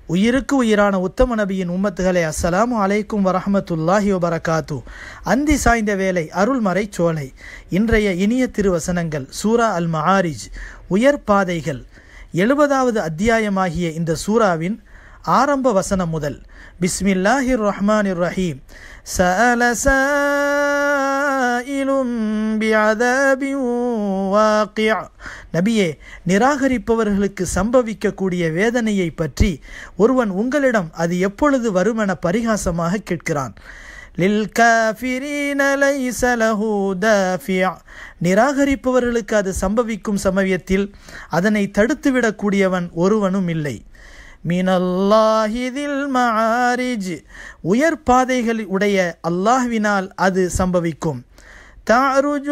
உயிருக்கு உயிரான உத்தம நபியின் உம்மத்துகளே அஸ்ஸலாமு அலைக்கும் வரஹமத்துல்லாஹி வபரகாத்து அந்தி சாய்ந்த வேலை அருள்மறை சோலை இன்றைய இனிய திருவசனங்கள் சூரா அல் மஆரிஜ் உயர் பாதைகள் எழுபதாவது அத்தியாயமாகிய இந்த சூராவின் ஆரம்ப வசனம் முதல் பிஸ்மில்லாஹிர் ரஹ்மானிர் ரஹீம் سأل سائل بعذاب واقع நபியே நிராகரிப்பவர்களுக்கு சம்பவிக்கக்கூடிய வேதனையை பற்றி ஒருவன் உங்களிடம் அது எப்பொழுது வருமென பரிகாசமாக கேட்கிறான் லில் காஃபிரீன லைஸ லஹு தாஃபிஅ நிராகரிப்பவர்களுக்கு அது சம்பவிக்கும் சமயத்தில் அதனை தடுத்துவிடக்கூடியவன் ஒருவனும் இல்லை மினல்லாஹிதில் மஆரிஜ் உயர் பாதைகள் உடைய அல்லாஹ்வினால் அது சம்பவிக்கும் تعرج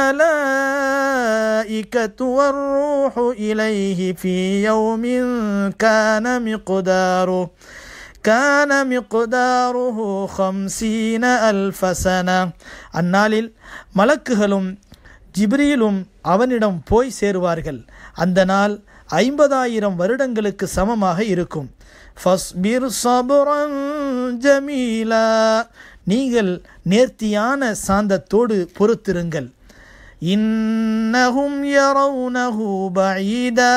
الملائكة والروح إليه في يوم كان مقداره كان مقداره خمسين ألف سنة அந்நாளில் மலக்குகளும் ஜிப்ரீலும் அவனிடம் போய் சேருவார்கள் அந்த நாள் ஐம்பதாயிரம் வருடங்களுக்கு சமமாக இருக்கும் ஃபஸ்பிர் சபுரன் ஜமீலா நீங்கள் நேர்த்தியான சாந்தத்தோடு பொறுத்திருங்கள் இன்னஹும் யரவுனஹு பஈதா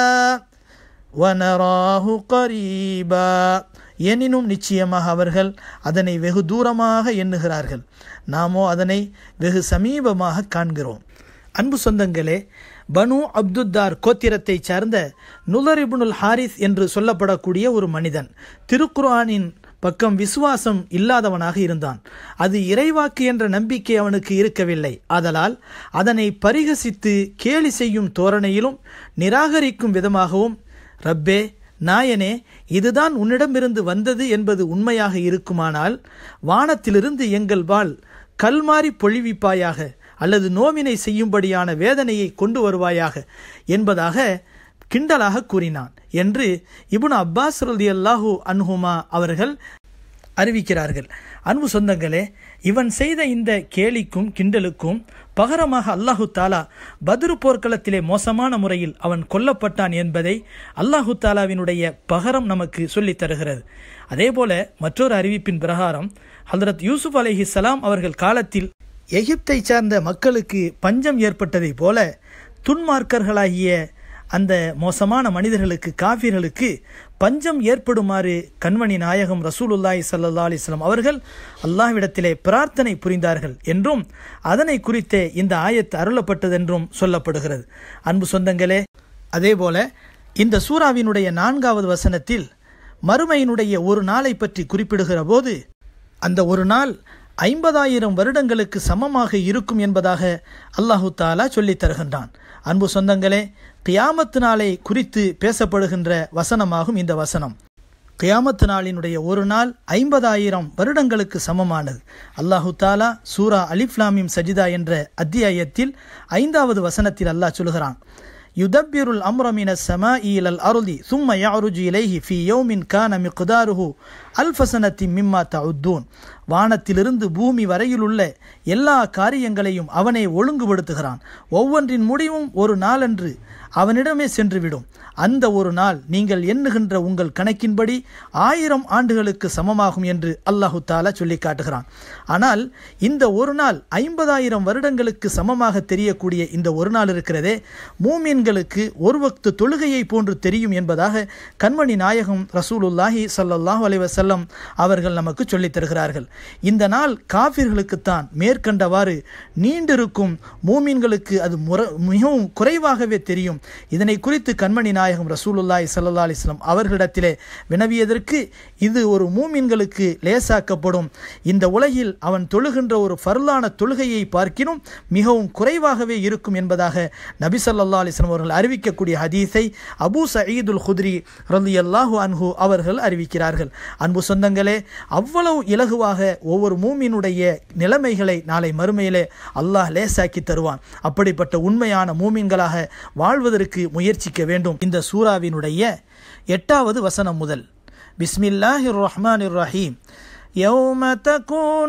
வனராஹு கரீபா எனினும் நிச்சயமாக அவர்கள் அதனை வெகு தூரமாக எண்ணுகிறார்கள் நாமோ அதனை வெகு சமீபமாக காண்கிறோம் அன்பு சொந்தங்களே பனு அப்துத்தார் கோத்திரத்தை சார்ந்த நுலரிபுனுல் ஹாரிஸ் என்று சொல்லப்படக்கூடிய ஒரு மனிதன் திருக்குர்ஆனின் பக்கம் விசுவாசம் இல்லாதவனாக இருந்தான் அது இறைவாக்கு என்ற நம்பிக்கை அவனுக்கு இருக்கவில்லை ஆதலால் அதனை பரிகசித்து கேலி செய்யும் தோரணையிலும் நிராகரிக்கும் விதமாகவும் ரப்பே நாயனே இதுதான் உன்னிடமிருந்து வந்தது என்பது உண்மையாக இருக்குமானால் வானத்திலிருந்து எங்கள் வாழ் கல்மாறி பொழிவிப்பாயாக அல்லது நோவினை செய்யும்படியான வேதனையை கொண்டு வருவாயாக என்பதாக கிண்டலாக கூறினான் என்று இபுன் அப்பாஸ் ரதி அல்லாஹூ அன்ஹுமா அவர்கள் அறிவிக்கிறார்கள் அன்பு சொந்தங்களே இவன் செய்த இந்த கேலிக்கும் கிண்டலுக்கும் பகரமாக அல்லாஹு தாலா பத்ரு போர்க்களத்திலே மோசமான முறையில் அவன் கொல்லப்பட்டான் என்பதை அல்லாஹு தாலாவினுடைய பகரம் நமக்கு சொல்லித் தருகிறது அதேபோல மற்றொரு அறிவிப்பின் பிரகாரம் ஹல்ரத் யூசுப் அலஹி சலாம் அவர்கள் காலத்தில் எகிப்தை சார்ந்த மக்களுக்கு பஞ்சம் ஏற்பட்டதைப் போல துன்மார்க்கர்களாகிய அந்த மோசமான மனிதர்களுக்கு காஃபிர்களுக்கு பஞ்சம் ஏற்படுமாறு கண்மணி நாயகம் ரசூலுல்லாய் சல்லா அலிஸ்லாம் அவர்கள் அல்லாஹ்விடத்திலே பிரார்த்தனை புரிந்தார்கள் என்றும் அதனை குறித்தே இந்த ஆயத்து அருளப்பட்டதென்றும் சொல்லப்படுகிறது அன்பு சொந்தங்களே அதேபோல இந்த சூறாவினுடைய நான்காவது வசனத்தில் மறுமையினுடைய ஒரு நாளை பற்றி குறிப்பிடுகிற போது அந்த ஒரு நாள் ஐம்பதாயிரம் வருடங்களுக்கு சமமாக இருக்கும் என்பதாக அல்லாஹு தாலா சொல்லித் தருகின்றான் அன்பு சொந்தங்களே கியாமத்து நாளை குறித்து பேசப்படுகின்ற வசனமாகும் இந்த வசனம் கியாமத்து நாளினுடைய ஒரு நாள் ஐம்பதாயிரம் வருடங்களுக்கு சமமானது அல்லாஹு தாலா சூரா அலிஃப்லாமிம் சஜிதா என்ற அத்தியாயத்தில் ஐந்தாவது வசனத்தில் அல்லாஹ் சொல்கிறான் யுதப்பிருல் அம்ரமின சமா ஈலல் அருதி சும்ம யாருஜு இலைஹி ஃபி யோமின் கான மிக்தாருஹு அல்ஃபசனத்தி மிம்மா தவுத்தூன் வானத்திலிருந்து பூமி வரையிலுள்ள எல்லா காரியங்களையும் அவனை ஒழுங்குபடுத்துகிறான் ஒவ்வொன்றின் முடிவும் ஒரு நாளன்று அவனிடமே சென்றுவிடும் அந்த ஒரு நாள் நீங்கள் எண்ணுகின்ற உங்கள் கணக்கின்படி ஆயிரம் ஆண்டுகளுக்கு சமமாகும் என்று அல்லாஹு தாலா சொல்லி காட்டுகிறான் ஆனால் இந்த ஒரு நாள் ஐம்பதாயிரம் வருடங்களுக்கு சமமாக தெரியக்கூடிய இந்த ஒரு நாள் இருக்கிறதே மூமீன்களுக்கு ஒரு வக்து தொழுகையை போன்று தெரியும் என்பதாக கண்மணி நாயகம் ரசூலுல்லாஹி சல்லாஹூ அலைவசல்லம் அவர்கள் நமக்கு சொல்லித் தருகிறார்கள் இந்த நாள் காபிர்களுக்குத்தான் மேற்கண்டவாறு நீண்டிருக்கும் மூமீன்களுக்கு அது முற மிகவும் குறைவாகவே தெரியும் இதனை குறித்து கண்மணி நாயகம் ரசூலுல்லாய் சல்லா அலிஸ்லாம் அவர்களிடத்திலே வினவியதற்கு இது ஒரு மூமின்களுக்கு லேசாக்கப்படும் இந்த உலகில் அவன் தொழுகின்ற ஒரு ஃபர்லான தொழுகையை பார்க்கினும் மிகவும் குறைவாகவே இருக்கும் என்பதாக நபி சல்லா அலிஸ்லாம் அவர்கள் அறிவிக்கக்கூடிய ஹதீஸை அபு சயீதுல் ஹுத்ரி ரலி அல்லாஹு அன்ஹு அவர்கள் அறிவிக்கிறார்கள் அன்பு சொந்தங்களே அவ்வளவு இலகுவாக ஒவ்வொரு மூமினுடைய நிலைமைகளை நாளை மறுமையிலே அல்லாஹ் லேசாக்கி தருவான் அப்படிப்பட்ட உண்மையான மூமின்களாக வாழ்வதற்கு முயற்சிக்க வேண்டும் இந்த சூறாவினுடைய எட்டாவது வசனம் முதல் பிஸ்மில்லாஹிர் ரஹ்மானிர் ரஹீம் يوم تكون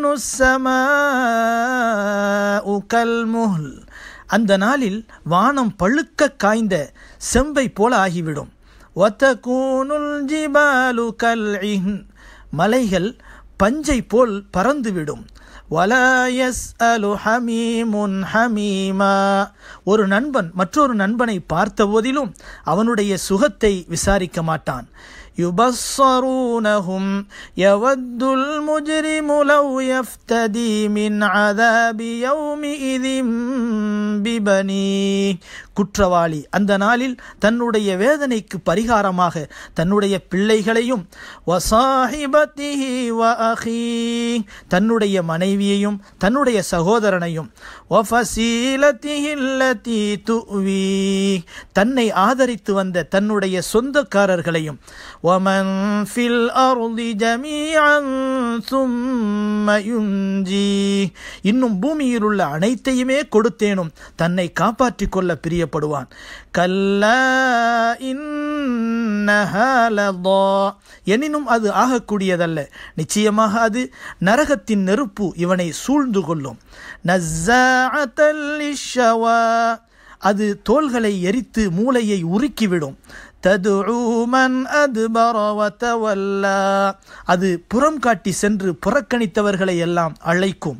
السماء كالمهل அந்த நாளில் வானம் பழுக்க காய்ந்த செம்பை போல ஆகிவிடும் வத்தகூனுல் ஜிபாலு கல்இன் மலைகள் பஞ்சை போல் பறந்துவிடும் வலா யஸ்அலு ஹமீமுன் ஹமீமா ஒரு நண்பன் மற்றொரு நண்பனை பார்த்த போதிலும் அவனுடைய சுகத்தை விசாரிக்க மாட்டான் يبصرونهم يود المجرم لو يفتدي من عذاب يومئذ ببنيه குற்றவாளி அந்த நாளில் தன்னுடைய வேதனைக்கு பரிகாரமாக தன்னுடைய பிள்ளைகளையும் வசாஹிபத்திஹி வ அஹீ தன்னுடைய மனைவியையும் தன்னுடைய சகோதரனையும் வஃபசீலத்திஹி அல்லதி துவி தன்னை ஆதரித்து வந்த தன்னுடைய சொந்தக்காரர்களையும் ومن في الأرض جميعا ثم ينجيه இன்னும் பூமியில் உள்ள அனைத்தையுமே கொடுத்தேனும் தன்னை காப்பாற்றிக் கொள்ள பிரியப்படுவான் கல்லா இன்னஹா லதா எனினும் அது ஆகக்கூடியதல்ல நிச்சயமாக அது நரகத்தின் நெருப்பு இவனை சூழ்ந்து கொள்ளும் நஸ்ஸாஅத்தல் லிஷ்ஷவா அது தோள்களை எரித்து மூளையை உருக்கிவிடும் ததுமன் அதுபர வத்தவல்லா அது புறம் காட்டி சென்று புறக்கணித்தவர்களை எல்லாம் அழைக்கும்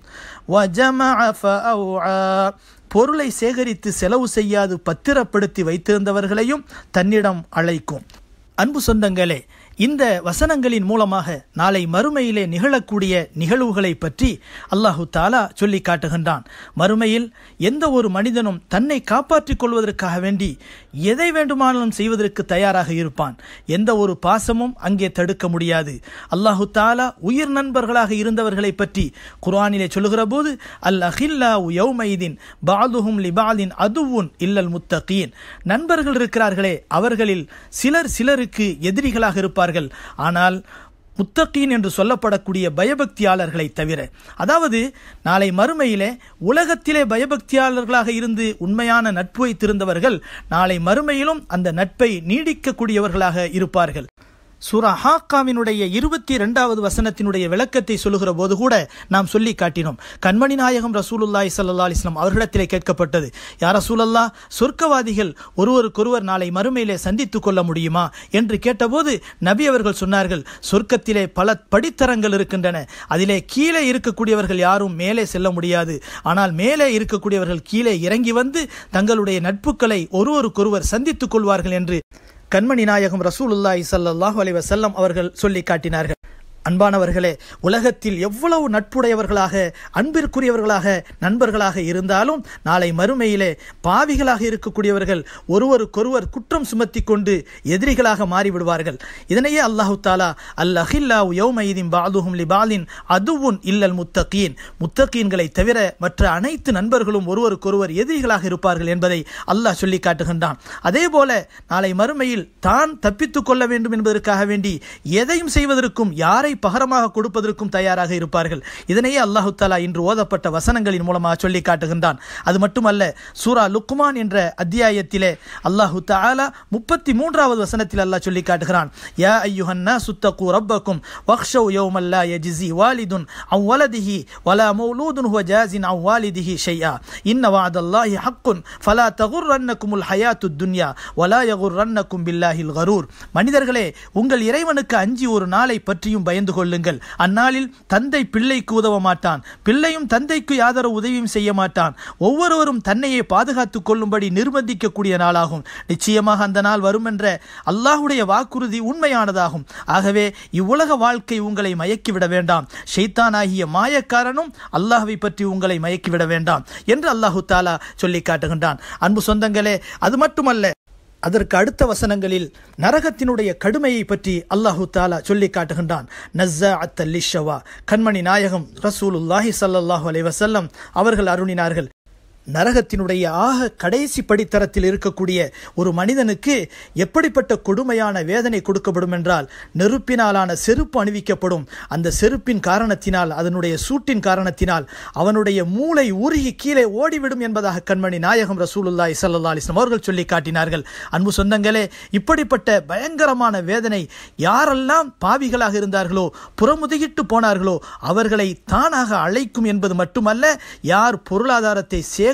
வஜமஅ ஃபஅவ்ஆ பொருளை சேகரித்து செலவு செய்யாது பத்திரப்படுத்தி வைத்திருந்தவர்களையும் தன்னிடம் அழைக்கும் அன்பு சொந்தங்களே இந்த வசனங்களின் மூலமாக நாளை மறுமையிலே நிகழக்கூடிய நிகழ்வுகளை பற்றி அல்லாஹு தாலா சொல்லி காட்டுகின்றான் மறுமையில் எந்த ஒரு மனிதனும் தன்னை காப்பாற்றிக் கொள்வதற்காக வேண்டி எதை வேண்டுமானாலும் செய்வதற்கு தயாராக இருப்பான் எந்த ஒரு பாசமும் அங்கே தடுக்க முடியாது அல்லாஹு தாலா உயிர் நண்பர்களாக இருந்தவர்களை பற்றி குர்ஆனிலே சொல்லுகிற போது அல் அஹில்லா யௌமைதீன் பாதுஹும் லிபாலின் அதுவுன் இல்லல் முத்தகீன் நண்பர்கள் இருக்கிறார்களே அவர்களில் சிலர் சிலருக்கு எதிரிகளாக இருப்பார்கள் ஆனால் முத்தகீன் என்று சொல்லப்படக்கூடிய பயபக்தியாளர்களை தவிர அதாவது நாளை மறுமையிலே உலகத்திலே பயபக்தியாளர்களாக இருந்து உண்மையான நட்பு வைத்திருந்தவர்கள் நாளை மறுமையிலும் அந்த நட்பை நீடிக்கக்கூடியவர்களாக இருப்பார்கள் சூரா ஹாக்காவினுடைய இருபத்தி இரண்டாவது வசனத்தினுடைய விளக்கத்தை சொல்லுகிற போது கூட நாம் சொல்லி காட்டினோம் கண்மணி நாயகம் ரசூலுல்லாய் சல்லா அலிஸ்லாம் அவர்களிடத்திலே கேட்கப்பட்டது யார் ரசூலல்லா சொர்க்கவாதிகள் ஒருவருக்கொருவர் நாளை மறுமையிலே சந்தித்துக் கொள்ள முடியுமா என்று கேட்டபோது நபி அவர்கள் சொன்னார்கள் சொர்க்கத்திலே பல படித்தரங்கள் இருக்கின்றன அதிலே கீழே இருக்கக்கூடியவர்கள் யாரும் மேலே செல்ல முடியாது ஆனால் மேலே இருக்கக்கூடியவர்கள் கீழே இறங்கி வந்து தங்களுடைய நட்புகளை ஒருவருக்கொருவர் சந்தித்துக் கொள்வார்கள் என்று கண்மணி நாயகம் ரசூலுல்லாஹி ஸல்லல்லாஹு அலைஹி வஸல்லம் அவர்கள் சொல்லி காட்டினார்கள் அன்பானவர்களே உலகத்தில் எவ்வளவு நட்புடையவர்களாக அன்பிற்குரியவர்களாக நண்பர்களாக இருந்தாலும் நாளை மறுமையிலே பாவிகளாக இருக்கக்கூடியவர்கள் ஒருவருக்கொருவர் குற்றம் சுமத்தி கொண்டு எதிரிகளாக மாறிவிடுவார்கள் இதனையே அல்லாஹு தாலா அல் அஹில்லாவு யௌமைதீன் பாதுஹும் லிபாலின் அதுவுன் இல்லல் முத்தகீன் முத்தகீன்களை தவிர மற்ற அனைத்து நண்பர்களும் ஒருவருக்கொருவர் எதிரிகளாக இருப்பார்கள் என்பதை அல்லாஹ் சொல்லி காட்டுகின்றான் அதே போல நாளை மறுமையில் தான் தப்பித்துக் கொள்ள வேண்டும் என்பதற்காக வேண்டி எதையும் செய்வதற்கும் யாரை பகரமாக கொடுப்பதற்கும் தயாராக இருப்பார்கள் இதனையே அல்லாஹு தாலா இன்று ஓதப்பட்ட வசனங்களின் மூலமாக சொல்லி காட்டுகின்றான் அது மட்டுமல்ல சூரா லுக்குமான் என்ற அத்தியாயத்திலே அல்லாஹு தாலா முப்பத்தி மூன்றாவது வசனத்தில் அல்லாஹ் சொல்லி காட்டுகிறான் யா ஐயுஹன்னா சுத்தகு ரப்பக்கும் வக்ஷவ் யௌமல்லா யஜிசி வாலிதுன் அவ் வலதிஹி வலா மௌலூதுன் ஹுவ ஜாசின் அவ் வாலிதிஹி ஷையா இன்ன வாதல்லாஹி ஹக்குன் ஃபலா தகுர்ரன்னக்குமுல் ஹயாத்து துன்யா வலா யகுர்ரன்னக்கும் பில்லாஹில் கரூர் மனிதர்களே உங்கள் இறைவனுக்கு அஞ்சி ஒரு நாளை பற்றியும் பயந்து கொள்ளுங்கள் அந்நாளில் தந்தை பிள்ளைக்கு உதவ மாட்டான் பிள்ளையும் தந்தைக்கு யாதொரு உதவியும் செய்ய மாட்டான் ஒவ்வொருவரும் தன்னையே பாதுகாத்துக் கொள்ளும்படி நிர்பந்திக்கக்கூடிய நாளாகும் நிச்சயமாக அந்த நாள் வரும் என்ற அல்லாஹுடைய வாக்குறுதி உண்மையானதாகும் ஆகவே இவ்வுலக வாழ்க்கை உங்களை மயக்கிவிட வேண்டாம் ஷைத்தானாகிய மாயக்காரனும் அல்லாஹ்வை பற்றி உங்களை மயக்கிவிட வேண்டாம் என்று அல்லாஹு தாலா சொல்லி காட்டுகின்றான் அன்பு சொந்தங்களே அது மட்டுமல்ல அதற்கு அடுத்த வசனங்களில் நரகத்தினுடைய கடுமையை பற்றி அல்லாஹு தாலா சொல்லி காட்டுகின்றான் நஸ்ஸா அத்தல்லிஷவா கண்மணி நாயகம் ரசூலுல்லாஹி ஸல்லல்லாஹு அலைஹி வஸல்லம் அவர்கள் அருணினார்கள் நரகத்தினுடைய ஆக கடைசி படித்தரத்தில் இருக்கக்கூடிய ஒரு மனிதனுக்கு எப்படிப்பட்ட கொடுமையான வேதனை கொடுக்கப்படும் என்றால் நெருப்பினாலான செருப்பு அணிவிக்கப்படும் அந்த செருப்பின் காரணத்தினால் அதனுடைய சூட்டின் காரணத்தினால் அவனுடைய மூளை உருகி கீழே ஓடிவிடும் என்பதாக கண்மணி நாயகம் ரசூலுல்லாய் சல்லா அலிஸ்லாம் அவர்கள் சொல்லி காட்டினார்கள் அன்பு சொந்தங்களே இப்படிப்பட்ட பயங்கரமான வேதனை யாரெல்லாம் பாவிகளாக இருந்தார்களோ புறமுதுகிட்டு போனார்களோ அவர்களை தானாக அழைக்கும் என்பது மட்டுமல்ல யார் பொருளாதாரத்தை சே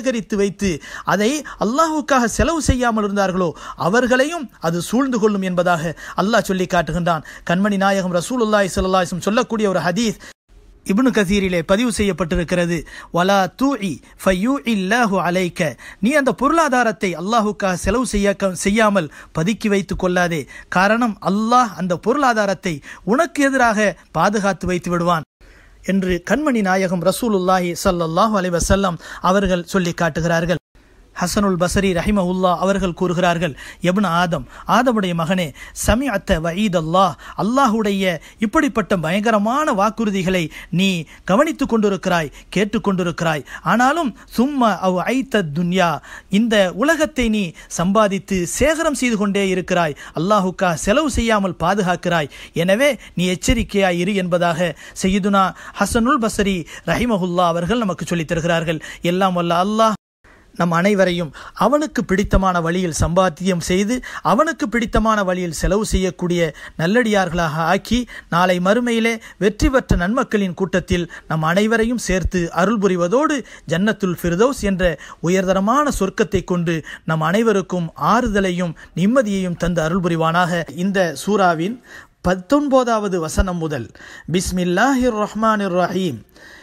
சேகரித்து வைத்து அதை அல்லாஹுக்காக செலவு செய்யாமல் இருந்தார்களோ அவர்களையும் அது சூழ்ந்து கொள்ளும் என்பதாக அல்லாஹ் சொல்லி காட்டுகின்றான் கண்மணி நாயகம் ரசூலுல்லாஹி ஸல்லல்லாஹு அலைஹி வஸல்லம் சொல்லக்கூடிய ஒரு ஹதீஸ் இப்னு கசீரிலே பதிவு செய்யப்பட்டிருக்கிறது வலா தூஇ ஃபயூ இல்லாஹு அலைக்க நீ அந்த பொருளாதாரத்தை அல்லாஹுக்காக செலவு செய்ய செய்யாமல் பதுக்கி வைத்துக் கொள்ளாதே காரணம் அல்லாஹ் அந்த பொருளாதாரத்தை உனக்கு எதிராக பாதுகாத்து வைத்து விடுவான் என்று கண்மணி நாயகம் ரசூலுல்லாஹி ஸல்லல்லாஹு அலைஹி வஸல்லம் அவர்கள் சொல்லி காட்டுகிறார்கள் ஹசனுல் பசரி ரஹிமவுல்லா அவர்கள் கூறுகிறார்கள் எப்ன ஆதம் ஆதமுடைய மகனே சமி அத்த வயீத் அல்லாஹ் அல்லாஹுடைய இப்படிப்பட்ட பயங்கரமான வாக்குறுதிகளை நீ கவனித்துக் கொண்டிருக்கிறாய் கேட்டுக்கொண்டிருக்கிறாய் ஆனாலும் சும்மா அவ் ஐத்த துன்யா இந்த உலகத்தை நீ சம்பாதித்து சேகரம் செய்து கொண்டே இருக்கிறாய் அல்லாஹுக்கா செலவு செய்யாமல் பாதுகாக்கிறாய் எனவே நீ எச்சரிக்கையாய் இரு என்பதாக செய்யுதுனா ஹசனுல் பசரி ரஹிமஹுல்லா அவர்கள் நமக்கு சொல்லித் தருகிறார்கள் எல்லாம் வல்ல அல்லாஹ் நம் அனைவரையும் அவனுக்கு பிடித்தமான வழியில் சம்பாத்தியம் செய்து அவனுக்கு பிடித்தமான வழியில் செலவு செய்யக்கூடிய நல்லடியார்களாக ஆக்கி நாளை மறுமையிலே வெற்றி பெற்ற நன்மக்களின் கூட்டத்தில் நம் அனைவரையும் சேர்த்து அருள் புரிவதோடு ஜன்னத்துல் ஃபிர்தௌஸ் என்ற உயர்தரமான சொர்க்கத்தை கொண்டு நம் அனைவருக்கும் ஆறுதலையும் நிம்மதியையும் தந்து அருள் புரிவானாக இந்த சூறாவின் பத்தொன்பதாவது வசனம் முதல் பிஸ்மில்லாஹிர் ரஹ்மானிர் ரஹீம்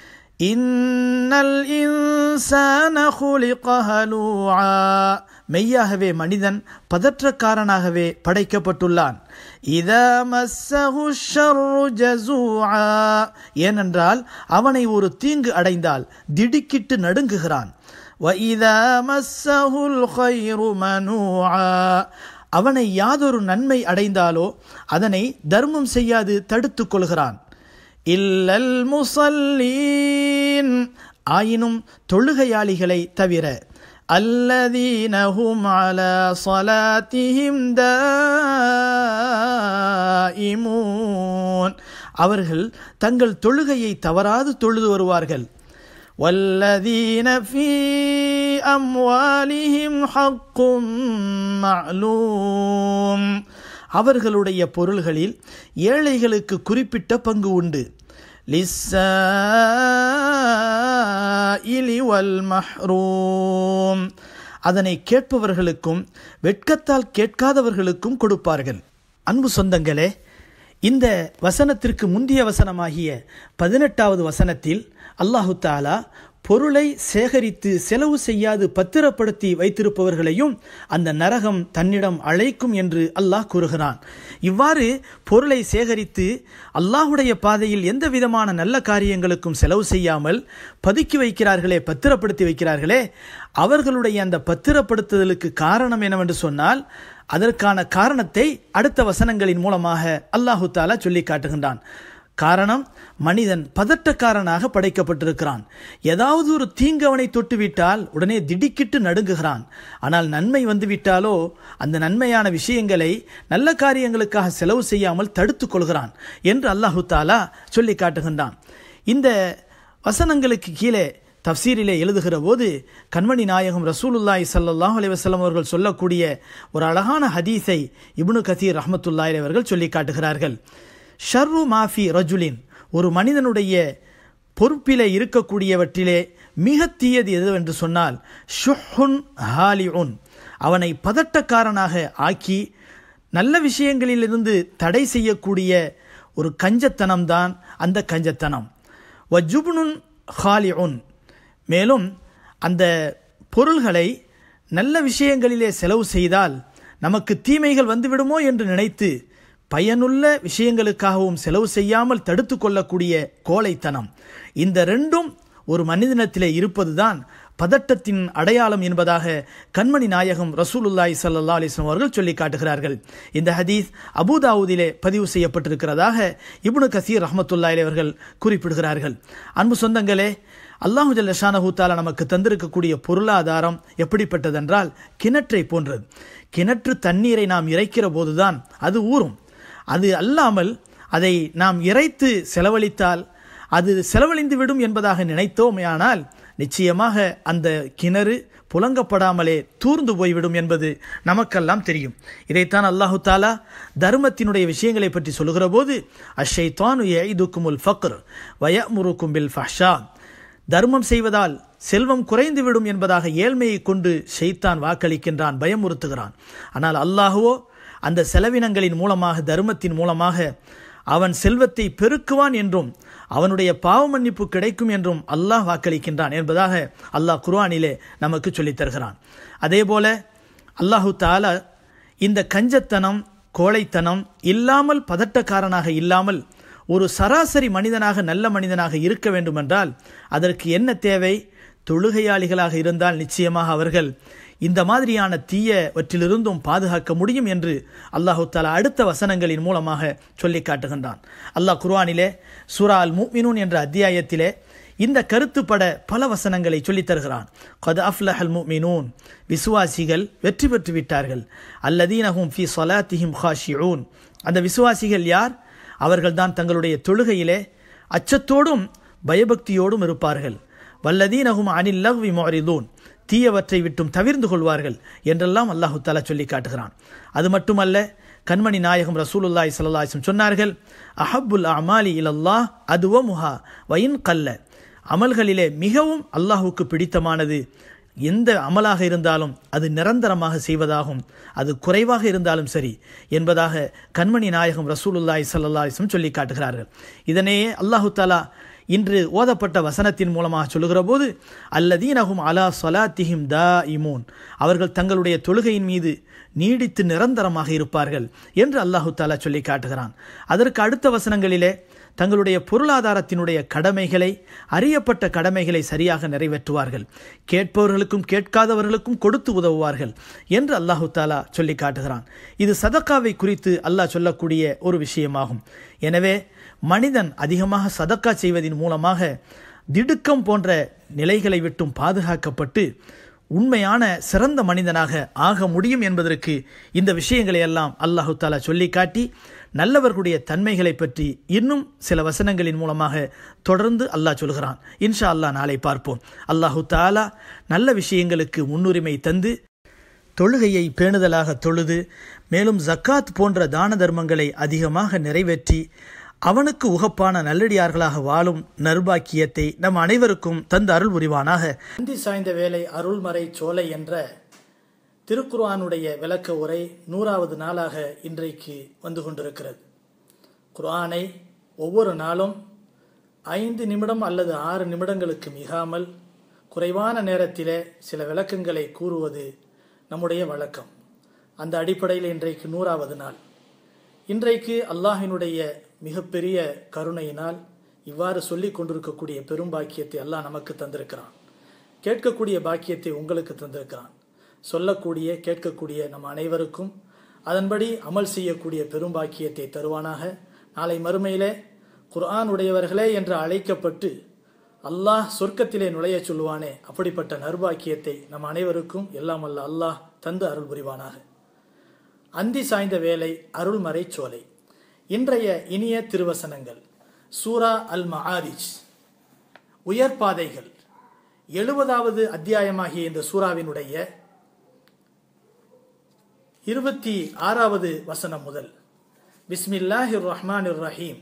இன்னல் இன்சான خُلِقَ هَلُوعًا மெய்யாகவே மனிதன் பதற்றக்காரனாகவே படைக்கப்பட்டுள்ளான் இதா மஸ்ஸஹு ஷர்ரு ஜஸூஆ ஏனென்றால் அவனை ஒரு தீங்கு அடைந்தால் திடுக்கிட்டு நடுங்குகிறான் وَإِذَا مَسَّهُ الْخَيْرُ مَنُوعًا அவனை யாதொரு நன்மை அடைந்தாலோ அதனை தர்மம் செய்யாது தடுத்துக் கொள்கிறான் இல்லல் முசல்லீன் ஆயினும் தொழுகையாளிகளை தவிர அல்லதீனஹும் அல சலாத்திஹிம் தாயிமூன் அவர்கள் தங்கள் தொழுகையை தவறாது தொழுது வருவார்கள் والذين في أموالهم حق معلوم அவர்களுடைய பொருள்களில் ஏழைகளுக்கு குறிப்பிட்ட பங்கு உண்டு லிஸ்ஸாயிலி வல் மஹ்ரூம் அதனை கேட்பவர்களுக்கும் வெட்கத்தால் கேட்காதவர்களுக்கும் கொடுப்பார்கள் அன்பு சொந்தங்களே இந்த வசனத்திற்கு முந்தைய வசனமாகிய பதினெட்டாவது வசனத்தில் அல்லாஹு தாலா பொருளை சேகரித்து செலவு செய்யாது பத்திரப்படுத்தி வைத்திருப்பவர்களையும் அந்த நரகம் தன்னிடம் அழைக்கும் என்று அல்லாஹ் கூறுகிறான் இவ்வாறு பொருளை சேகரித்து அல்லாஹுடைய பாதையில் எந்த விதமான நல்ல காரியங்களுக்கும் செலவு செய்யாமல் பதுக்கி வைக்கிறார்களே பத்திரப்படுத்தி வைக்கிறார்களே அவர்களுடைய அந்த பத்திரப்படுத்துதலுக்கு காரணம் என்னவென்று சொன்னால் அதற்கான காரணத்தை அடுத்த வசனங்களின் மூலமாக அல்லாஹு தாலா சொல்லி காட்டுகின்றான் காரணம் மனிதன் பதட்டக்காரனாக படைக்கப்பட்டிருக்கிறான் ஏதாவது ஒரு தீங்கு அவனை தொட்டுவிட்டால் உடனே திடுக்கிட்டு நடுங்குகிறான் ஆனால் நன்மை வந்துவிட்டாலோ அந்த நன்மையான விஷயங்களை நல்ல காரியங்களுக்காக செலவு செய்யாமல் தடுத்துக் கொள்கிறான் என்று அல்லாஹு தாலா சொல்லி காட்டுகின்றான் இந்த வசனங்களுக்கு கீழே தப்சீரிலே எழுதுகிற போது கண்மணி நாயகம் ரசூலுல்லாய் சல்லாஹ் அலைவசல்லம் அவர்கள் சொல்லக்கூடிய ஒரு அழகான ஹதீஸை இப்னு கதீர் ரஹமத்துல்லாய் அவர்கள் சொல்லி காட்டுகிறார்கள் ஷர்ரு மாஃபி ரஜுலின் ஒரு மனிதனுடைய பொறுப்பிலே இருக்கக்கூடியவற்றிலே மிக தீயது எது என்று சொன்னால் ஷுஹுன் ஹாலிஉன் அவனை பதட்டக்காரனாக ஆக்கி நல்ல விஷயங்களிலிருந்து தடை செய்யக்கூடிய ஒரு கஞ்சத்தனம்தான் அந்த கஞ்சத்தனம் வஜுப்னுன் ஹாலிஉன் மேலும் அந்த பொருள்களை நல்ல விஷயங்களிலே செலவு செய்தால் நமக்கு தீமைகள் வந்துவிடுமோ என்று நினைத்து பயனுள்ள விஷயங்களுக்காகவும் செலவு செய்யாமல் தடுத்து கொள்ளக்கூடிய கோழைத்தனம் இந்த ரெண்டும் ஒரு மனிதனத்திலே இருப்பதுதான் பதட்டத்தின் அடையாளம் என்பதாக கண்மணி நாயகம் ரசூலுல்லாய் சல்லா அலிஸ்லாம் அவர்கள் சொல்லி காட்டுகிறார்கள் இந்த ஹதீஸ் அபுதாவுதிலே பதிவு செய்யப்பட்டிருக்கிறதாக இப்னு கசீர் ரஹமத்துல்லாய் அவர்கள் குறிப்பிடுகிறார்கள் அன்பு சொந்தங்களே அல்லாஹு ஜல்லஷானஹூ தாலா நமக்கு தந்திருக்கக்கூடிய பொருளாதாரம் எப்படிப்பட்டதென்றால் கிணற்றை போன்றது கிணற்று தண்ணீரை நாம் இறைக்கிற போதுதான் அது ஊறும் அது அல்லாமல் அதை நாம் இறைத்து செலவழித்தால் அது செலவழிந்து விடும் என்பதாக நினைத்தோமையானால் நிச்சயமாக அந்த கிணறு புலங்கப்படாமலே தூர்ந்து போய்விடும் என்பது நமக்கெல்லாம் தெரியும் இதைத்தான் அல்லாஹு தாலா தர்மத்தினுடைய விஷயங்களை பற்றி சொல்லுகிற போது அஷை தானு எய்துக்குமுல் ஃபக்ர் வய முருக்கும் பில் ஃபஷா தர்மம் செய்வதால் செல்வம் குறைந்துவிடும் என்பதாக ஏழ்மையை கொண்டு ஷெய்தான் வாக்களிக்கின்றான் பயமுறுத்துகிறான் ஆனால் அல்லாஹுவோ அந்த செலவினங்களின் மூலமாக தர்மத்தின் மூலமாக அவன் செல்வத்தை பெருக்குவான் என்றும் அவனுடைய பாவ மன்னிப்பு கிடைக்கும் என்றும் அல்லாஹ் வாக்களிக்கின்றான் என்பதாக அல்லாஹ் குர்ஆனிலே நமக்கு சொல்லித் தருகிறான் அதேபோல அல்லாஹு தாலா இந்த கஞ்சத்தனம் கோழைத்தனம் இல்லாமல் பதட்டக்காரனாக இல்லாமல் ஒரு சராசரி மனிதனாக நல்ல மனிதனாக இருக்க வேண்டுமென்றால் அதற்கு என்ன தேவை தொழுகையாளிகளாக இருந்தால் நிச்சயமாக அவர்கள் இந்த மாதிரியான தீயவற்றிலிருந்தும் பாதுகாக்க முடியும் என்று அல்லாஹு தாலா அடுத்த வசனங்களின் மூலமாக சொல்லி காட்டுகின்றான் அல்லாஹ் குர்ஆனிலே சூரா அல் முஃமினூன் என்ற அத்தியாயத்திலே இந்த கருத்துப்பட பல வசனங்களை சொல்லித் தருகிறான் கத் அஃப்லஹல் முஃமினூன் விசுவாசிகள் வெற்றி பெற்று விட்டார்கள் அல்லதீனஹும் ஃபி ஸலாத்திஹிம் ஹாஷிஊன் அந்த விசுவாசிகள் யார் அவர்கள்தான் தங்களுடைய தொழுகையிலே அச்சத்தோடும் பயபக்தியோடும் இருப்பார்கள் வல்லதீனஹும் அனில் லஹ்வி முஅரிதூன் தீயவற்றை விட்டும் தவிர்ந்து கொள்வார்கள் என்றெல்லாம் அல்லாஹு தாலா சொல்லி காட்டுகிறான் அது மட்டுமல்ல கண்மணி நாயகம் ரசூலுல்லாய் சல்லாஹம் சொன்னார்கள் அஹப்புல் அமாலி இலல்லாஹ் அதுவ முஹா வயின் கல்ல அமல்களிலே மிகவும் அல்லாஹுக்கு பிடித்தமானது எந்த அமலாக இருந்தாலும் அது நிரந்தரமாக செய்வதாகும் அது குறைவாக இருந்தாலும் சரி என்பதாக கண்மணி நாயகம் ரசூலுல்லாய் சல்லாஹம் சொல்லி காட்டுகிறார்கள் இதனையே அல்லாஹு தாலா இன்று ஓதப்பட்ட வசனத்தின் மூலமாக சொல்லுகிற போது அல்லதீனகும் அலா சொலாத்திஹிம் தா இமூன் அவர்கள் தங்களுடைய தொழுகையின் மீது நீடித்து நிரந்தரமாக இருப்பார்கள் என்று அல்லாஹு தாலா சொல்லி காட்டுகிறான் அதற்கு அடுத்த வசனங்களிலே தங்களுடைய பொருளாதாரத்தினுடைய கடமைகளை அறியப்பட்ட கடமைகளை சரியாக நிறைவேற்றுவார்கள் கேட்பவர்களுக்கும் கேட்காதவர்களுக்கும் கொடுத்து உதவுவார்கள் என்று அல்லாஹு தாலா சொல்லி காட்டுகிறான் இது சதக்காவை குறித்து அல்லாஹ் சொல்லக்கூடிய ஒரு விஷயமாகும் எனவே மனிதன் அதிகமாக சதக்கா செய்வதன் மூலமாக திடுக்கம் போன்ற நிலைகளை விட்டும் பாதுகாக்கப்பட்டு உண்மையான சிறந்த மனிதனாக ஆக முடியும் என்பதற்கு இந்த விஷயங்களை எல்லாம் அல்லாஹு தாலா சொல்லி காட்டி நல்லவர்களுடைய தன்மைகளை பற்றி இன்னும் சில வசனங்களின் மூலமாக தொடர்ந்து அல்லாஹ் சொல்கிறான் இன்ஷா அல்லாஹ் நாளை பார்ப்போம் அல்லாஹு தாலா நல்ல விஷயங்களுக்கு முன்னுரிமை தந்து தொழுகையை பேணுதலாக தொழுது மேலும் ஜக்காத் போன்ற தான தர்மங்களை அதிகமாக நிறைவேற்றி அவனுக்கு உகப்பான நல்லடியார்களாக வாழும் நர்பாக்கியத்தை நம் அனைவருக்கும் தந்து அருள் புரிவானாக அந்தி சாய்ந்த வேலை அருள்மறை சோலை என்ற திருக்குர்ஆனுடைய விளக்க உரை நூறாவது நாளாக இன்றைக்கு வந்து கொண்டிருக்கிறது குர்ஆனை ஒவ்வொரு நாளும் ஐந்து நிமிடம் அல்லது ஆறு நிமிடங்களுக்கு மிகாமல் குறைவான நேரத்திலே சில விளக்கங்களை கூறுவது நம்முடைய வழக்கம் அந்த அடிப்படையில் இன்றைக்கு நூறாவது நாள் இன்றைக்கு அல்லாஹினுடைய மிகப்பெரிய கருணையினால் இவ்வாறு சொல்லிக் கொண்டிருக்கக்கூடிய பெரும் பாக்கியத்தை அல்லாஹ் நமக்கு தந்திருக்கிறான் கேட்கக்கூடிய பாக்கியத்தை உங்களுக்கு தந்திருக்கிறான் சொல்லக்கூடிய கேட்கக்கூடிய நம் அனைவருக்கும் அதன்படி அமல் செய்யக்கூடிய பெரும் பாக்கியத்தை தருவானாக நாளை மறுமையிலே குர்ஆன் உடையவர்களே என்று அழைக்கப்பட்டு அல்லாஹ் சொர்க்கத்திலே நுழைய சொல்லுவானே அப்படிப்பட்ட நர்பாக்கியத்தை நம் அனைவருக்கும் எல்லாம் அல்ல அல்லாஹ் தந்து அருள் புரிவானாக அந்தி சாய்ந்த வேலை அருள்மறை சோலை இன்றைய இனிய திருவசனங்கள் சூரா அல் மஆரிஜ் உயர்பாதைகள் எழுபதாவது அத்தியாயமாகிய இந்த சூறாவினுடைய இருபத்தி ஆறாவது வசனம் முதல் பிஸ்மில்லாஹிர் ரஹ்மானிர் ரஹீம்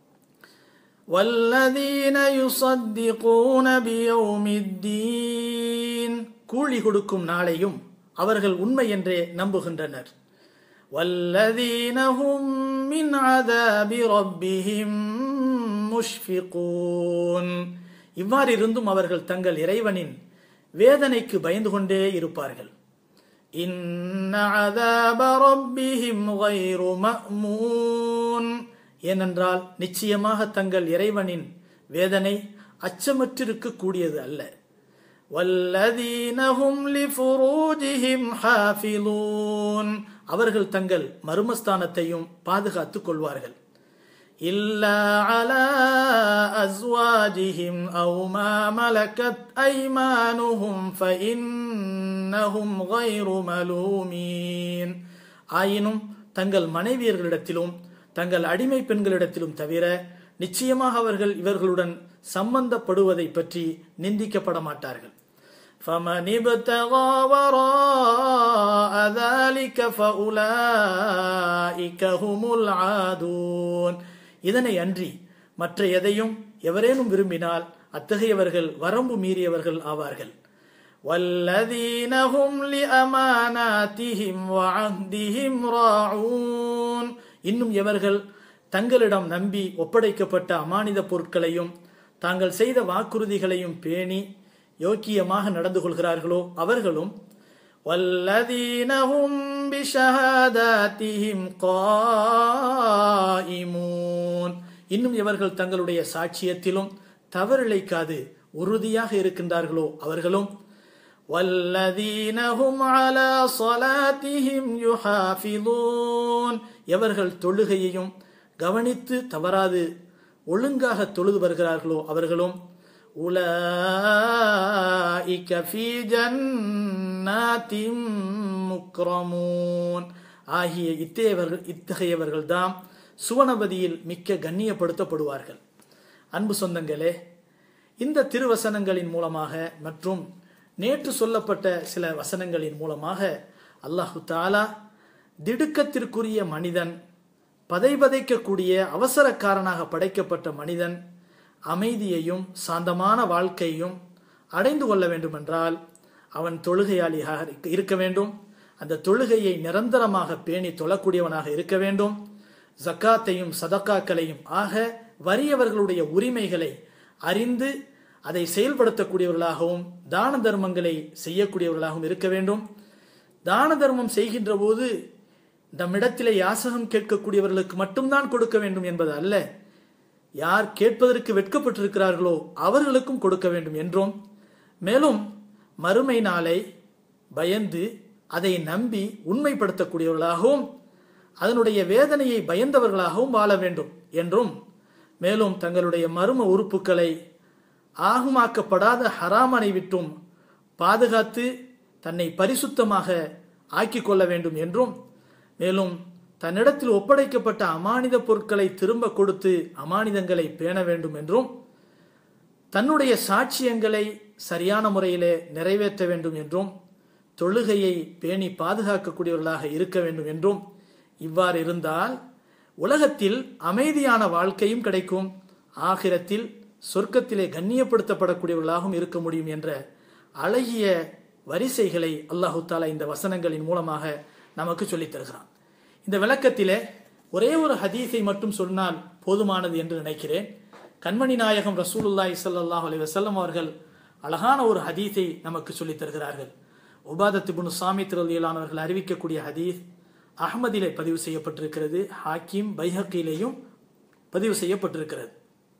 والذين يصدقون بيوم الدين கூலி கொடுக்கும் நாளையும் அவர்கள் உண்மை என்றே நம்புகின்றனர் والذين هم من عذاب ربهم முஷ்ஃபிகூன் இவ்வாறு இருந்தும் அவர்கள் தங்கள் இறைவனின் வேதனைக்கு பயந்து கொண்டே இருப்பார்கள் இன்ன عذاب ربهم غير مأمون ஏனென்றால் நிச்சயமாக தங்கள் இறைவனின் வேதனை அச்சமற்றிருக்க கூடியது அல்ல வல்லதீனஹும் லிஃபுரூஜிஹிம் ஹாஃபிலூன் அவர்கள் தங்கள் மர்மஸ்தானத்தையும் பாதுகாத்துக் கொள்வார்கள் இல்லா அலா அஸ்வாஜிஹிம் அவு மா மலக்கத் ஐமானுஹும் ஃபஇன்னஹும் கைரு மலூமீன் ஆயினும் தங்கள் மனைவியர்களிடத்திலும் தங்கள் அடிமை பெண்களிடத்திலும் தவிர நிச்சயமாக அவர்கள் இவர்களுடன் சம்பந்தப்படுவதை பற்றி நிந்திக்கப்பட மாட்டார்கள் فمن ابتغى وراء ذلك فأولئك هم العادون இதனை அன்றி மற்ற எதையும் எவரேனும் விரும்பினால் அத்தகையவர்கள் வரம்பு மீறியவர்கள் ஆவார்கள் والذين هم لأماناتهم وعهدهم راعون இன்னும் எவர்கள் தங்களிடம் நம்பி ஒப்படைக்கப்பட்ட அமானித பொருட்களையும் தாங்கள் செய்த வாக்குறுதிகளையும் பேணி யோக்கியமாக நடந்து கொள்கிறார்களோ அவர்களும் والذين هم بشهاداتهم قائمون இன்னும் இவர்கள் தங்களுடைய சாட்சியத்திலும் தவறிழைக்காது உறுதியாக இருக்கின்றார்களோ அவர்களும் والذين هم على صلاتهم يحافظون எவர்கள் தொழுகையையும் கவனித்து தவறாது ஒழுங்காக தொழுது வருகிறார்களோ அவர்களும் உலாஇக ஃபீ ஜன்னாத்தின் முக்ரமூன் ஆகிய இத்தகையவர்கள் இத்தகையவர்கள் தாம் சுவனபதியில் மிக்க கண்ணியப்படுத்தப்படுவார்கள் அன்பு சொந்தங்களே இந்த திருவசனங்களின் மூலமாக மற்றும் நேற்று சொல்லப்பட்ட சில வசனங்களின் மூலமாக அல்லாஹு தாலா திடுக்கத்திற்குரிய மனிதன் பதைபதைக்கக்கூடிய அவசரக்காரனாக படைக்கப்பட்ட மனிதன் அமைதியையும் சாந்தமான வாழ்க்கையும் அடைந்து கொள்ள வேண்டுமென்றால் அவன் தொழுகையாளியாக இருக்க வேண்டும் அந்த தொழுகையை நிரந்தரமாக பேணி தொழக்கூடியவனாக இருக்க வேண்டும் ஜக்காத்தையும் சதக்காக்களையும் ஆக வறியவர்களுடைய உரிமைகளை அறிந்து அதை செயல்படுத்தக்கூடியவர்களாகவும் தான தர்மங்களை செய்யக்கூடியவர்களாகவும் இருக்க வேண்டும் தான தர்மம் செய்கின்ற போது நம்மிடத்திலே யாசகம் கேட்கக்கூடியவர்களுக்கு மட்டும்தான் கொடுக்க வேண்டும் என்பது அல்ல யார் கேட்பதற்கு வெட்கப்பட்டிருக்கிறார்களோ அவர்களுக்கும் கொடுக்க வேண்டும் என்றும் மேலும் மறுமை நாளை பயந்து அதை நம்பி உண்மைப்படுத்தக்கூடியவர்களாகவும் அதனுடைய வேதனையை பயந்தவர்களாகவும் வாழ வேண்டும் என்றும் மேலும் தங்களுடைய மர்ம உறுப்புகளை ஆகுமாக்கப்படாத ஹராமனை விட்டும் பாதுகாத்து தன்னை பரிசுத்தமாக ஆக்கிக் கொள்ள வேண்டும் என்றும் மேலும் தன்னிடத்தில் ஒப்படைக்கப்பட்ட அமானித பொருட்களை திரும்ப கொடுத்து அமானிதங்களை பேண வேண்டும் என்றும் தன்னுடைய சாட்சியங்களை சரியான முறையிலே நிறைவேற்ற வேண்டும் என்றும் தொழுகையை பேணி பாதுகாக்கக்கூடியவர்களாக இருக்க வேண்டும் என்றும் இவ்வாறு இருந்தால் உலகத்தில் அமைதியான வாழ்க்கையும் கிடைக்கும் ஆகிரத்தில் சொர்க்கத்திலே கண்ணியப்படுத்தப்படக்கூடியவர்களாகவும் இருக்க முடியும் என்ற அழகிய வரிசைகளை அல்லாஹு தாலா இந்த வசனங்களின் மூலமாக நமக்கு சொல்லித் தருகிறான் இந்த விளக்கத்திலே ஒரே ஒரு ஹதீஸை மட்டும் சொன்னால் போதுமானது என்று நினைக்கிறேன் கண்மணி நாயகம் ரசூலுல்லாஹி ஸல்லல்லாஹு அலைஹி வஸல்லம் அவர்கள் அழகான ஒரு ஹதீஸை நமக்கு சொல்லித் தருகிறார்கள் உபாதத் இப்னு சாமித் ரலியல்லாஹு அவர்கள் அறிவிக்கக்கூடிய ஹதீஸ் அஹ்மதிலே பதிவு செய்யப்பட்டிருக்கிறது ஹாக்கிம் பைஹக்கிலேயும் பதிவு செய்யப்பட்டிருக்கிறது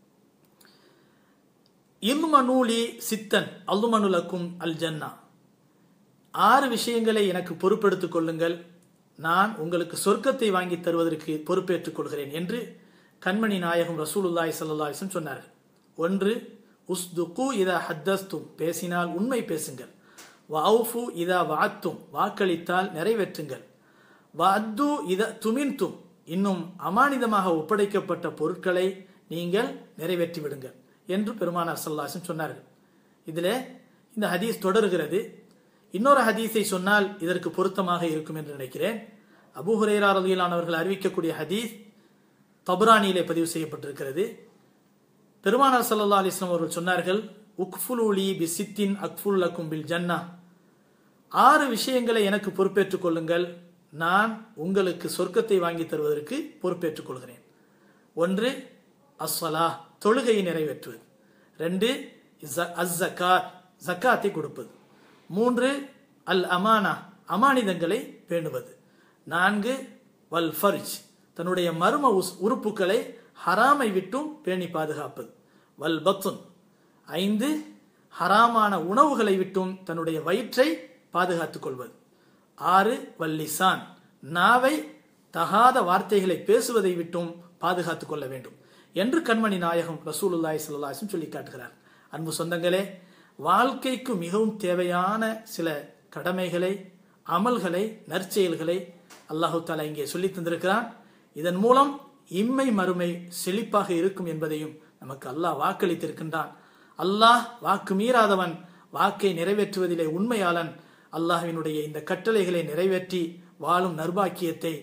இல்மனூலி சித்தன் அல்லுமனுலக்கும் அல் ஜன்னா ஆறு விஷயங்களை எனக்கு பொறுப்பெடுத்துக் கொள்ளுங்கள் நான் உங்களுக்கு சொர்க்கத்தை வாங்கி தருவதற்கு பொறுப்பேற்றுக் கொள்கிறேன் என்று கண்மணி நாயகம் ரசூலுல்லாய் சல்லாஹம் சொன்னார்கள் ஒன்று உஸ்துகு இதா ஹத்தஸ்தும் பேசினால் உண்மை பேசுங்கள் வவுஃபு இதா வாத்தும் வாக்களித்தால் நிறைவேற்றுங்கள் வஅத்து இத துமின்தும் இன்னும் அமானிதமாக ஒப்படைக்கப்பட்ட பொருட்களை நீங்கள் நிறைவேற்றி விடுங்கள் என்று பெருமானார் சல்லாசம் சொன்னார்கள் இதில் இந்த ஹதீஸ் தொடர்கிறது இன்னொரு ஹதீஸை சொன்னால் இதற்கு பொருத்தமாக இருக்கும் என்று நினைக்கிறேன் அபு ஹுரேரா ரலியலானவர்கள் அறிவிக்கக்கூடிய ஹதீஸ் தபுரானியிலே பதிவு செய்யப்பட்டிருக்கிறது பெருமானார் சல்லா அலிஸ்லாம் அவர்கள் சொன்னார்கள் உக்ஃபுலூலி பி சித்தின் அக்ஃபுல் லக்கும் பில் ஜன்னா ஆறு விஷயங்களை எனக்கு பொறுப்பேற்றுக் கொள்ளுங்கள் நான் உங்களுக்கு சொர்க்கத்தை வாங்கி தருவதற்கு பொறுப்பேற்றுக் கொள்கிறேன் ஒன்று அஸ்வலா தொழுகையை நிறைவேற்றுவது ரெண்டு அஸ்ஸகாத் ஜக்காத்தை கொடுப்பது மூன்று அல் அமானா அமானிதங்களை பேணுவது நான்கு வல் ஃபர்ஜ் தன்னுடைய மர்ம உறுப்புகளை ஹராமை விட்டும் பேணி பாதுகாப்பது வல் பத்துன் ஐந்து ஹராமான உணவுகளை விட்டும் தன்னுடைய வயிற்றை பாதுகாத்துக் கொள்வது ஆறு வல்லிசான் நாவை தகாத வார்த்தைகளை பேசுவதை விட்டும் பாதுகாத்துக் கொள்ள வேண்டும் என்று கண்மணி நாயகம் ரசூலுல்லாய் சல்லாஹும் சொல்லி காட்டுகிறார் அன்பு சொந்தங்களே வாழ்க்கைக்கு மிகவும் தேவையான சில கடமைகளை அமல்களை நற்செயல்களை அல்லாஹு தாலா இங்கே சொல்லி தந்திருக்கிறான் இதன் மூலம் இம்மை மறுமை செழிப்பாக இருக்கும் என்பதையும் நமக்கு அல்லாஹ் வாக்களித்திருக்கின்றான் அல்லாஹ் வாக்கு மீறாதவன் வாக்கை நிறைவேற்றுவதிலே உண்மையாளன் அல்லாஹினுடைய இந்த கட்டளைகளை நிறைவேற்றி வாழும் நர்பாக்கியத்தை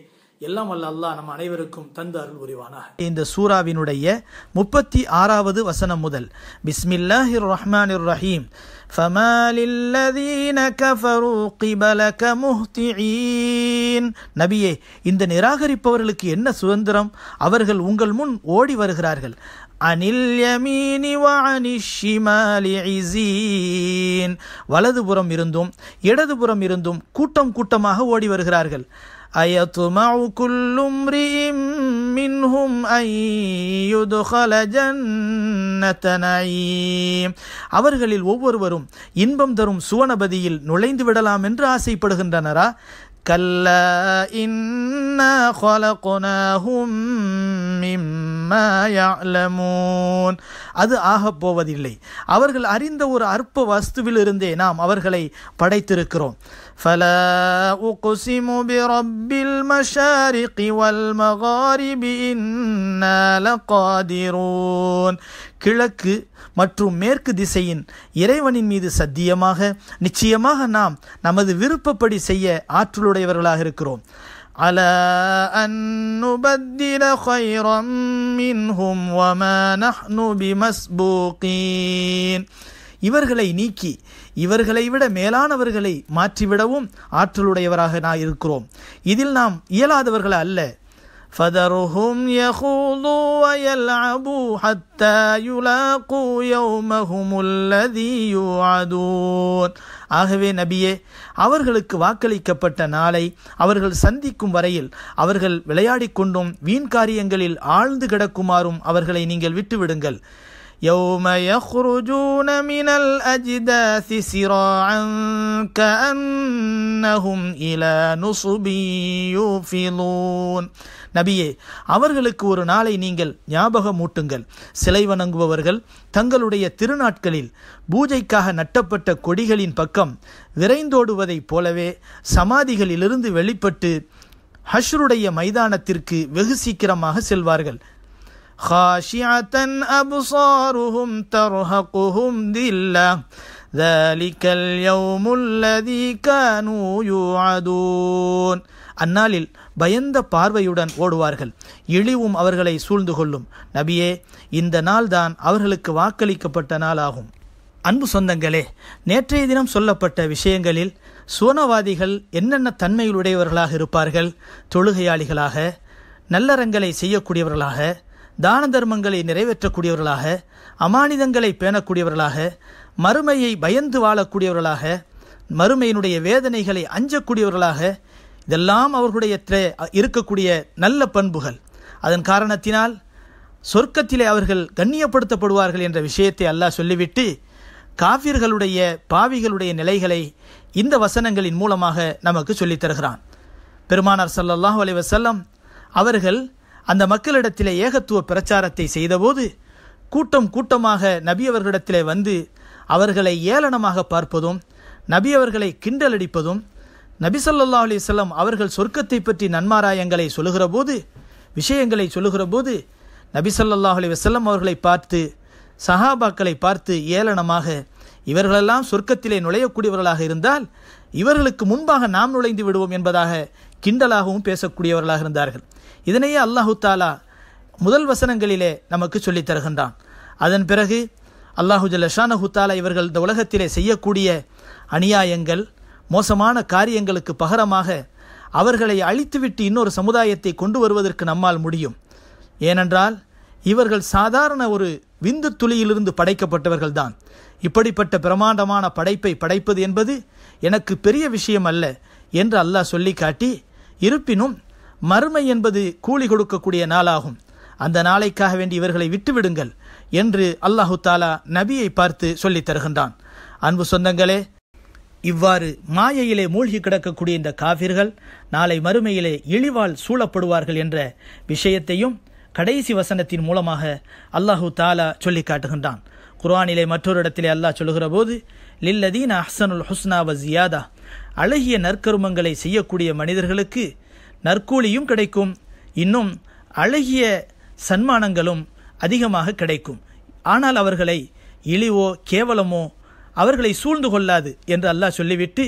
எல்லாம் வல்ல அல்லாஹ் நம் அனைவருக்கும் தந்து அருள் புரிவானாக இந்த சூராவினுடைய முப்பத்தி ஆறாவது வசனம் முதல் பிஸ்மில்லாஹிர் ரஹ்மானிர் ரஹீம் فما للذين كفروا قبلك مهطعين நபியே இந்த நிராகரிப்பவர்களுக்கு என்ன சுதந்திரம் அவர்கள் உங்கள் முன் ஓடி வருகிறார்கள் அனில் யமீனி வஅனிஷ் ஷிமாலி இஸீன் வலதுபுறம் இருந்தும் இடதுபுறம் இருந்தும் கூட்டம் கூட்டமாக ஓடி வருகிறார்கள் أيطمع كل امرئ منهم أن يدخل جنة نعيم அவர்களில் ஒவ்வொருவரும் இன்பம் தரும் சுவனபதியில் நுழைந்து விடலாம் என்று ஆசைப்படுகின்றனரா كلا إنا خلقناهم مما يعلمون அது ஆகப் போவதில்லை அவர்கள் அறிந்த ஒரு அற்ப வஸ்துவிலிருந்தே நாம் அவர்களை படைத்திருக்கிறோம் فلا أقسم برب المشارق والمغارب إنا لقادرون கிழக்கு மற்றும் மேற்கு திசையின் இறைவனின் மீது சத்தியமாக நிச்சயமாக நாம் நமது விருப்பப்படி செய்ய ஆற்றலுடையவர்களாக இருக்கிறோம் على أن نبدل خيرا منهم وما نحن بمسبوقين இவர்களை நீக்கி இவர்களை விட மேலானவர்களை மாற்றிவிடவும் ஆற்றலுடையவராக நான் இருக்கிறோம் இதில் நாம் இயலாதவர்கள் அல்ல فذرهم يخوضوا ويلعبوا حتى يلاقوا يومهم الذي يوعدون ஆகவே நபியே அவர்களுக்கு வாக்களிக்கப்பட்ட நாளை அவர்கள் சந்திக்கும் வரையில் அவர்கள் விளையாடிக் கொண்டும் வீண் காரியங்களில் ஆழ்ந்து கிடக்குமாறும் அவர்களை நீங்கள் விட்டுவிடுங்கள் يوم يخرجون من الأجداث سراعا كأنهم إلى نصب يوفضون நபியே அவர்களுக்கு ஒரு நாளை நீங்கள் ஞாபகமூட்டுங்கள் சிலை வணங்குபவர்கள் தங்களுடைய திருநாட்களில் பூஜைக்காக நட்டப்பட்ட கொடிகளின் பக்கம் விரைந்தோடுவதைப் போலவே சமாதிகளிலிருந்து வெளிப்பட்டு ஹஷ்ருடைய மைதானத்திற்கு வெகு சீக்கிரமாக செல்வார்கள் خاشعة أبصارهم ترهقهم ذلة ذلك اليوم الذي كانوا يوعدون அந்நாளில் பயந்த பார்வையுடன் ஓடுவார்கள் இழிவும் அவர்களை சூழ்ந்து கொள்ளும் நபியே இந்த நாள்தான் அவர்களுக்கு வாக்களிக்கப்பட்ட நாளாகும் அன்பு சொந்தங்களே நேற்றைய தினம் சொல்லப்பட்ட விஷயங்களில் சுவனவாதிகள் என்னென்ன தன்மையுடையவர்களாக இருப்பார்கள் தொழுகையாளிகளாக நல்லறங்களை செய்யக்கூடியவர்களாக தான தர்மங்களை நிறைவேற்றக்கூடியவர்களாக அமானிதங்களை பேணக்கூடியவர்களாக மறுமையை பயந்து வாழக்கூடியவர்களாக மறுமையினுடைய வேதனைகளை அஞ்சக்கூடியவர்களாக இதெல்லாம் அவர்களுடைய இருக்கக்கூடிய நல்ல பண்புகள் அதன் காரணத்தினால் சொர்க்கத்திலே அவர்கள் கண்ணியப்படுத்தப்படுவார்கள் என்ற விஷயத்தை அல்லாஹ் சொல்லிவிட்டு காவிர்களுடைய பாவிகளுடைய நிலைகளை இந்த வசனங்களின் மூலமாக நமக்கு சொல்லித் தருகிறான் பெருமானார் சல்லல்லாஹு அலைஹி வஸல்லம் அவர்கள் அந்த மக்களிடத்திலே ஏகத்துவ பிரச்சாரத்தை செய்தபோது கூட்டம் கூட்டமாக நபி அவர்களிடத்திலே வந்து அவர்களை ஏளனமாக பார்ப்பதும் நபி அவர்களை கிண்டலடிப்பதும் நபி சொல்லா அலிசல்லாம் அவர்கள் சொர்க்கத்தை பற்றி நன்மாராயங்களை சொல்லுகிற போது விஷயங்களை சொல்லுகிற போது நபி சொல்லாஹ் அலி வசல்லம் அவர்களை பார்த்து சஹாபாக்களை பார்த்து ஏளனமாக இவர்களெல்லாம் சொர்க்கத்திலே நுழையக்கூடியவர்களாக இருந்தால் இவர்களுக்கு முன்பாக நாம் நுழைந்து விடுவோம் என்பதாக கிண்டலாகவும் பேசக்கூடியவர்களாக இருந்தார்கள் இதனையே அல்லாஹு தாலா முதல் வசனங்களிலே நமக்கு சொல்லித் தருகின்றான் அதன் பிறகு அல்லாஹு ஜல்லஷானஹு தாலா இவர்கள் இந்த உலகத்திலே செய்யக்கூடிய அநியாயங்கள் மோசமான காரியங்களுக்கு பகரமாக அவர்களை அழித்துவிட்டு இன்னொரு சமுதாயத்தை கொண்டு வருவதற்கு நம்மால் முடியும் ஏனென்றால் இவர்கள் சாதாரண ஒரு விந்து துளியிலிருந்து படைக்கப்பட்டவர்கள் தான் இப்படிப்பட்ட பிரமாண்டமான படைப்பை படைப்பது என்பது எனக்கு பெரிய விஷயம் அல்ல என்று அல்லாஹ் சொல்லி காட்டி இருப்பினும் மறுமை என்பது கூலி கொடுக்கக்கூடிய நாளாகும் அந்த நாளைக்காக வேண்டி இவர்களை விட்டுவிடுங்கள் என்று அல்லாஹு தாலா நபியை பார்த்து சொல்லித் தருகின்றான் அன்பு சொந்தங்களே இவ்வாறு மாயையிலே மூழ்கி கிடக்கக்கூடிய இந்த காவிர்கள் நாளை மறுமையிலே இழிவால் சூழப்படுவார்கள் என்ற விஷயத்தையும் கடைசி வசனத்தின் மூலமாக அல்லாஹு தாலா சொல்லி காட்டுகின்றான் குர்ஆனிலே மற்றொரு இடத்திலே அல்லாஹ் சொல்லுகிற போது லில்லதீன் அஹ்சனுல் ஹுஸ்னா வ ஜியாதா அழகிய நற்கருமங்களை செய்யக்கூடிய மனிதர்களுக்கு நற்கூலியும் கிடைக்கும் இன்னும் அழகிய சன்மானங்களும் அதிகமாக கிடைக்கும் ஆனால் அவர்களை இழிவோ கேவலமோ அவர்களை சூழ்ந்து கொள்ளாது என்று அல்லாஹ் சொல்லிவிட்டு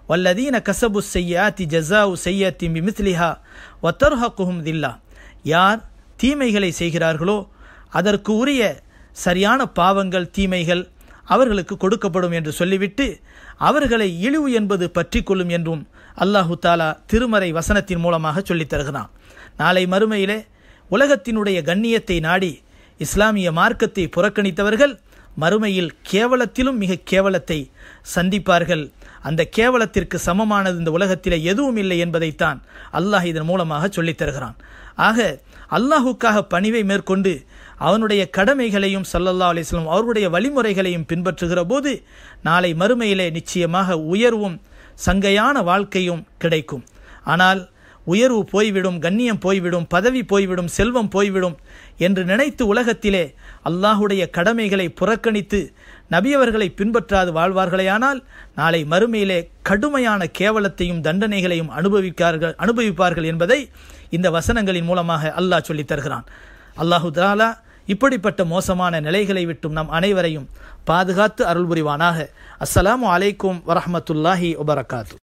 வல்லதீன கசபு செய்யாத்தி ஜஸாவு செய்யத்தி மிமித்லிஹா வத்தர்ஹக்குஹும் தில்லா யார் தீமைகளை செய்கிறார்களோ அதற்கு உரிய சரியான பாவங்கள் தீமைகள் அவர்களுக்கு கொடுக்கப்படும் என்று சொல்லிவிட்டு அவர்களை இழிவு என்பது பற்றி கொள்ளும் என்றும் அல்லாஹு தாலா திருமறை வசனத்தின் மூலமாக சொல்லித் தருகிறான் நாளை மறுமையிலே உலகத்தினுடைய கண்ணியத்தை நாடி இஸ்லாமிய மார்க்கத்தை புறக்கணித்தவர்கள் மறுமையில் கேவலத்திலும் மிக கேவலத்தை சந்திப்பார்கள் அந்த கேவலத்திற்கு சமமானது இந்த உலகத்திலே எதுவும் இல்லை என்பதைத்தான் அல்லாஹ் இதன் மூலமாக சொல்லித் தருகிறான் ஆக அல்லாஹுக்காக பணிவை மேற்கொண்டு அவனுடைய கடமைகளையும் சல்லல்லா அலிஸ்லாம் அவருடைய வழிமுறைகளையும் பின்பற்றுகிற போது நாளை மறுமையிலே நிச்சயமாக உயர்வும் சங்கையான வாழ்க்கையும் கிடைக்கும் ஆனால் உயர்வு போய்விடும் கண்ணியம் போய்விடும் பதவி போய்விடும் செல்வம் போய்விடும் என்று நினைத்து உலகத்திலே அல்லாஹுடைய கடமைகளை புறக்கணித்து நபியவர்களை பின்பற்றாது வாழ்வார்களேயானால் நாளை மறுமையிலே கடுமையான கேவலத்தையும் தண்டனைகளையும் அனுபவிக்கார்கள் அனுபவிப்பார்கள் என்பதை இந்த வசனங்களின் மூலமாக அல்லாஹ் சொல்லித் தருகிறான் அல்லாஹு தாலா இப்படிப்பட்ட மோசமான நிலைகளை விட்டும் நம் அனைவரையும் பாதுகாத்து அருள் புரிவானாக அஸ்ஸலாமு அலைக்கும் வரஹமத்துல்லாஹி வபரகாத்து